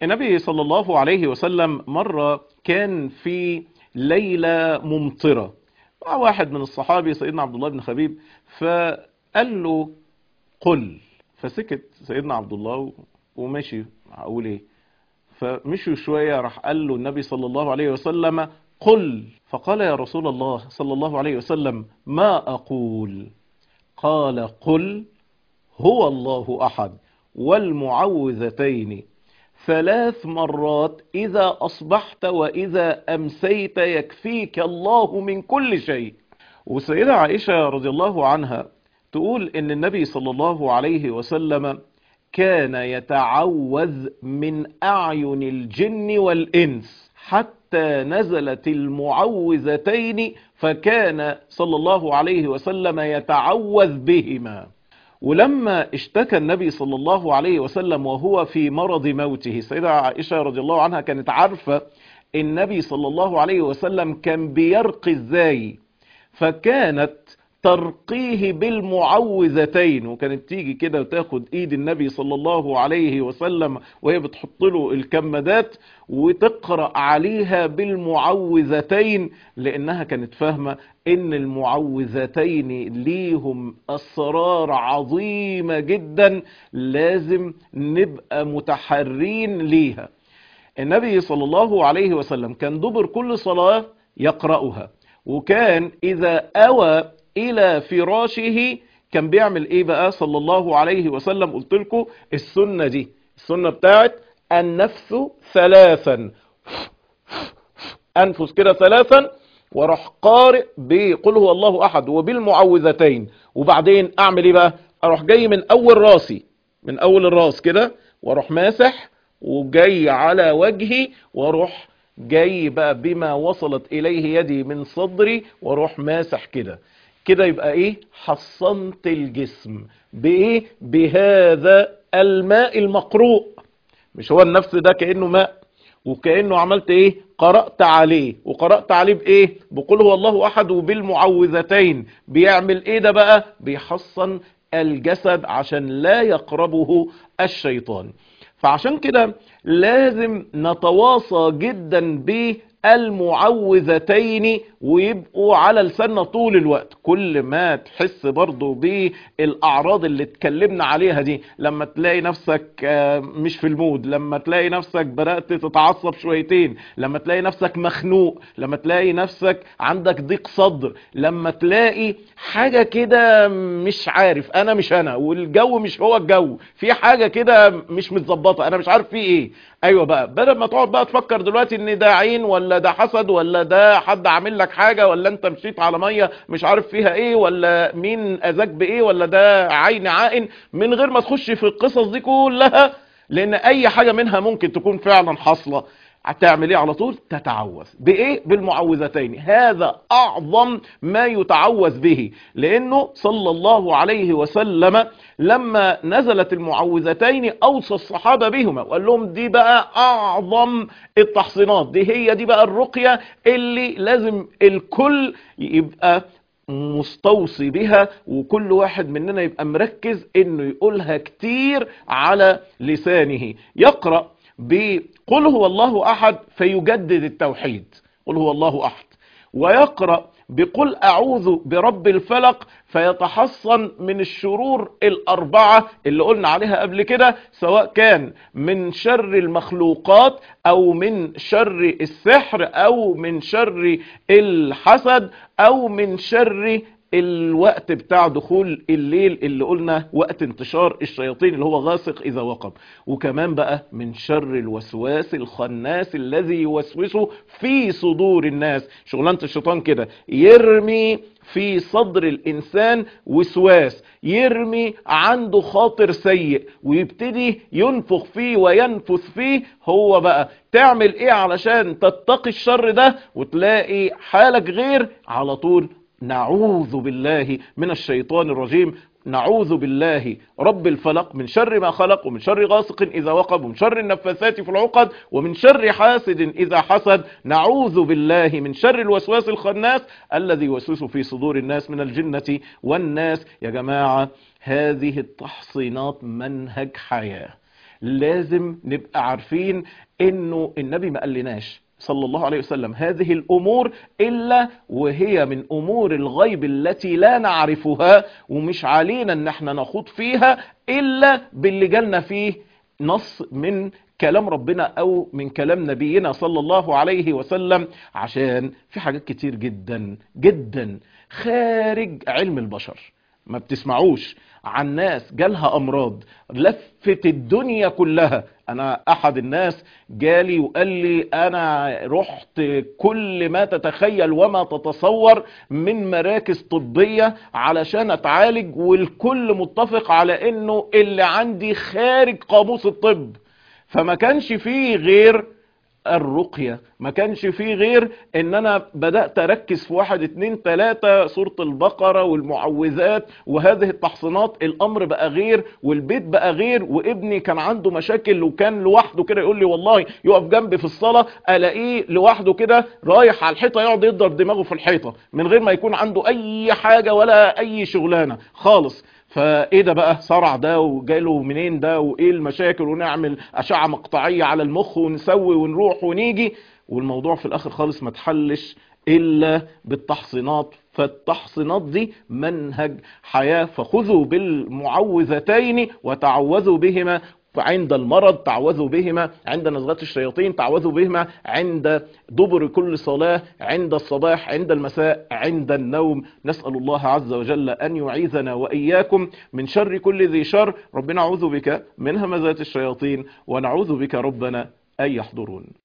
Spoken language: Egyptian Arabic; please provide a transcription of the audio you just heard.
النبي صلى الله عليه وسلم مرة كان في ليلة ممطرة مع واحد من الصحابي سيدنا عبد الله بن خبيب فقال له قل فسكت سيدنا عبد الله ومشي اقول ايه فمشوا شوية راح قال له النبي صلى الله عليه وسلم قل فقال يا رسول الله صلى الله عليه وسلم ما أقول قال قل هو الله أحد والمعوذتين ثلاث مرات إذا أصبحت وإذا أمسيت يكفيك الله من كل شيء وسيدة عائشة رضي الله عنها تقول إن النبي صلى الله عليه وسلم كان يتعوذ من أعين الجن والإنس حتى نزلت المعوذتين فكان صلى الله عليه وسلم يتعوذ بهما ولما اشتكى النبي صلى الله عليه وسلم وهو في مرض موته سيدة عائشة رضي الله عنها كانت عارفة النبي صلى الله عليه وسلم كان بيرقي ازاي فكانت ترقيه بالمعوذتين وكانت تيجي كده وتاخد ايد النبي صلى الله عليه وسلم وهي بتحط له الكمادات وتقرأ عليها بالمعوذتين لانها كانت فاهمة ان المعوذتين ليهم اسرار عظيمة جدا لازم نبقى متحرين ليها النبي صلى الله عليه وسلم كان دبر كل صلاة يقرأها وكان اذا اوى الى فراشه كان بيعمل ايه بقى صلى الله عليه وسلم قلت لكم السنة دي السنة بتاعت النفس ثلاثا انفس كده ثلاثا واروح قارئ بقل هو الله احد وبالمعوذتين وبعدين اعمل ايه بقى اروح جاي من اول راسي من اول الراس كده واروح ماسح وجاي على وجهي واروح جاي بقى بما وصلت اليه يدي من صدري واروح ماسح كده كده يبقى ايه حصنت الجسم بايه بهذا الماء المقروء مش هو النفس ده كأنه ماء وكأنه عملت ايه قرأت عليه وقرأت عليه بايه بقول هو الله احد وبالمعوذتين بيعمل ايه ده بقى بيحصن الجسد عشان لا يقربه الشيطان فعشان كده لازم نتواصى جدا بالمعوذتين ويبقوا على لساننا طول الوقت كل ما تحس برضو بالاعراض اللي اتكلمنا عليها دي لما تلاقي نفسك مش في المود لما تلاقي نفسك بدأت تتعصب شويتين لما تلاقي نفسك مخنوق لما تلاقي نفسك عندك ضيق صدر لما تلاقي حاجة كده مش عارف انا مش انا والجو مش هو الجو في حاجة كده مش متظبطة انا مش عارف في ايه ايوه بقى بدل ما تقعد بقى تفكر دلوقتي ان ده عين ولا ده حسد ولا ده حد عامل لك حاجة ولا انت مشيت على مية مش عارف فيها ايه ولا مين اذاك بايه ولا ده عين عائن من غير ما تخش في القصص دي كلها لان اي حاجة منها ممكن تكون فعلا حاصلة هتعمل ايه على طول تتعوذ بايه بالمعوذتين هذا اعظم ما يتعوذ به لانه صلى الله عليه وسلم لما نزلت المعوذتين اوصى الصحابة بهما وقال لهم دي بقى اعظم التحصينات دي هي دي بقى الرقية اللي لازم الكل يبقى مستوصي بها وكل واحد مننا يبقى مركز انه يقولها كتير على لسانه يقرأ بقل هو الله احد فيجدد التوحيد قل هو الله احد ويقرأ بقل اعوذ برب الفلق فيتحصن من الشرور الاربعة اللي قلنا عليها قبل كده سواء كان من شر المخلوقات او من شر السحر او من شر الحسد او من شر الوقت بتاع دخول الليل اللي قلنا وقت انتشار الشياطين اللي هو غاسق اذا وقب وكمان بقى من شر الوسواس الخناس الذي يوسوس في صدور الناس شغلانة الشيطان كده يرمي في صدر الانسان وسواس يرمي عنده خاطر سيء ويبتدي ينفخ فيه وينفث فيه هو بقى تعمل ايه علشان تتقي الشر ده وتلاقي حالك غير على طول نعوذ بالله من الشيطان الرجيم نعوذ بالله رب الفلق من شر ما خلق ومن شر غاسق إذا وقب ومن شر النفاثات في العقد ومن شر حاسد إذا حسد نعوذ بالله من شر الوسواس الخناس الذي يوسوس في صدور الناس من الجنة والناس يا جماعة هذه التحصينات منهج حياة لازم نبقى عارفين انه النبي ما قالناش صلى الله عليه وسلم هذه الامور الا وهي من امور الغيب التي لا نعرفها ومش علينا ان احنا نخوض فيها الا باللي جالنا فيه نص من كلام ربنا او من كلام نبينا صلى الله عليه وسلم عشان في حاجات كتير جدا جدا خارج علم البشر ما بتسمعوش عن ناس جالها امراض لفت الدنيا كلها انا احد الناس جالي وقال لي انا رحت كل ما تتخيل وما تتصور من مراكز طبية علشان اتعالج والكل متفق على انه اللي عندي خارج قاموس الطب فما كانش فيه غير الرقية ما كانش فيه غير ان انا بدأت اركز في واحد اتنين تلاتة سورة البقرة والمعوذات وهذه التحصينات الامر بقى غير والبيت بقى غير وابني كان عنده مشاكل وكان لوحده كده يقول لي والله يقف جنبي في الصلاة الاقيه لوحده كده رايح على الحيطة يقعد يضرب دماغه في الحيطة من غير ما يكون عنده اي حاجة ولا اي شغلانة خالص فايه ده بقى صرع ده وجايله منين ده وايه المشاكل ونعمل اشعة مقطعية على المخ ونسوي ونروح ونيجي والموضوع في الاخر خالص ما تحلش الا بالتحصينات فالتحصينات دي منهج حياة فخذوا بالمعوذتين وتعوذوا بهما عند المرض تعوذوا بهما عند نزغات الشياطين تعوذوا بهما عند دبر كل صلاة عند الصباح عند المساء عند النوم نسأل الله عز وجل أن يعيذنا وإياكم من شر كل ذي شر ربنا أعوذ بك من همزات الشياطين ونعوذ بك ربنا أن يحضرون